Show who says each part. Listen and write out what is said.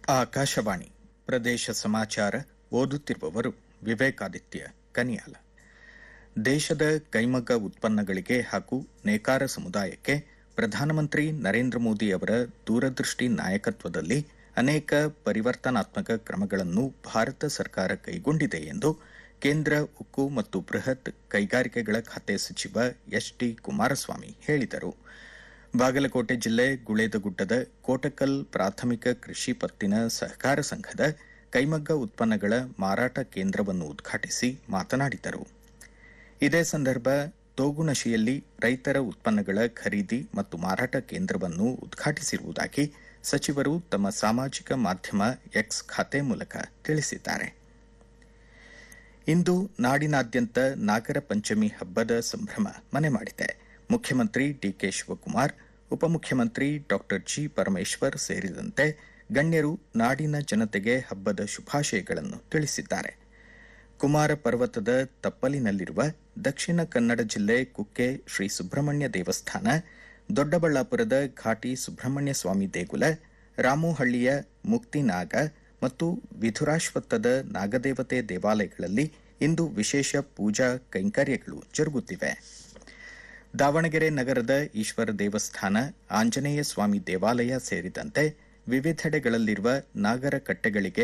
Speaker 1: ಆಕಾಶವಾಣಿ ಪ್ರದೇಶ ಸಮಾಚಾರ ಓದುತ್ತಿರುವವರು ವಿವೇಕಾದಿತ್ಯ ಕನಿಯಾಲ ದೇಶದ ಕೈಮಗ್ಗ ಉತ್ಪನ್ನಗಳಿಗೆ ಹಾಗೂ ನೇಕಾರ ಸಮುದಾಯಕ್ಕೆ ಪ್ರಧಾನಮಂತ್ರಿ ನರೇಂದ್ರ ಮೋದಿ ಅವರ ದೂರದೃಷ್ಟಿ ನಾಯಕತ್ವದಲ್ಲಿ ಅನೇಕ ಪರಿವರ್ತನಾತ್ಮಕ ಕ್ರಮಗಳನ್ನು ಭಾರತ ಸರ್ಕಾರ ಕೈಗೊಂಡಿದೆ ಎಂದು ಕೇಂದ್ರ ಉಕ್ಕು ಮತ್ತು ಬೃಹತ್ ಕೈಗಾರಿಕೆಗಳ ಖಾತೆ ಸಚಿವ ಎಸ್ ಟಿ ಕುಮಾರಸ್ವಾಮಿ ಹೇಳಿದರು ಬಾಗಲಕೋಟೆ ಜಿಲ್ಲೆ ಗುಳೇದಗುಡ್ಡದ ಕೋಟಕಲ್ ಪ್ರಾಥಮಿಕ ಕೃಷಿ ಪತ್ತಿನ ಸಹಕಾರ ಸಂಘದ ಕೈಮಗ್ಗ ಉತ್ಪನ್ನಗಳ ಮಾರಾಟ ಕೇಂದ್ರವನ್ನು ಉದ್ಘಾಟಿಸಿ ಮಾತನಾಡಿದರು ಇದೇ ಸಂದರ್ಭ ತೋಗುಣಶಿಯಲ್ಲಿ ರೈತರ ಉತ್ಪನ್ನಗಳ ಖರೀದಿ ಮತ್ತು ಮಾರಾಟ ಕೇಂದ್ರವನ್ನು ಉದ್ಘಾಟಿಸಿರುವುದಾಗಿ ಸಚಿವರು ತಮ್ಮ ಸಾಮಾಜಿಕ ಮಾಧ್ಯಮ ಎಕ್ಸ್ ಖಾತೆ ಮೂಲಕ ತಿಳಿಸಿದ್ದಾರೆ ಇಂದು ನಾಡಿನಾದ್ಯಂತ ನಾಗರ ಪಂಚಮಿ ಹಬ್ಬದ ಸಂಭ್ರಮ ಮನೆ ಮಾಡಿದೆ ಮುಖ್ಯಮಂತ್ರಿ ಡಿಕೆ ಶಿವಕುಮಾರ್ ಉಪಮುಖ್ಯಮಂತ್ರಿ ಡಾ ಜಿ ಪರಮೇಶ್ವರ್ ಸೇರಿದಂತೆ ಗಣ್ಯರು ನಾಡಿನ ಜನತೆಗೆ ಹಬ್ಬದ ಶುಭಾಶಯಗಳನ್ನು ತಿಳಿಸಿದ್ದಾರೆ ಕುಮಾರ ಪರ್ವತದ ತಪ್ಪಲಿನಲ್ಲಿರುವ ದಕ್ಷಿಣ ಕನ್ನಡ ಜಿಲ್ಲೆ ಕುಕ್ಕೆ ಶ್ರೀ ಸುಬ್ರಹ್ಮಣ್ಯ ದೇವಸ್ಥಾನ ದೊಡ್ಡಬಳ್ಳಾಪುರದ ಘಾಟಿ ಸುಬ್ರಹ್ಮಣ್ಯ ಸ್ವಾಮಿ ದೇಗುಲ ರಾಮುಹಳ್ಳಿಯ ಮುಕ್ತಿನಾಗ ಮತ್ತು ವಿಧುರಾಶ್ವತ್ಥದ ನಾಗದೇವತೆ ದೇವಾಲಯಗಳಲ್ಲಿ ಇಂದು ವಿಶೇಷ ಪೂಜಾ ಕೈಂಕರ್ಯಗಳು ಜರುಗುತ್ತಿವೆ ದಾವಣಗೆರೆ ನಗರದ ಈಶ್ವರ ದೇವಸ್ಥಾನ ಆಂಜನೇಯ ಸ್ವಾಮಿ ದೇವಾಲಯ ಸೇರಿದಂತೆ ವಿವಿಧೆಡೆಗಳಲ್ಲಿರುವ ನಾಗರ ಕಟ್ಟೆಗಳಿಗೆ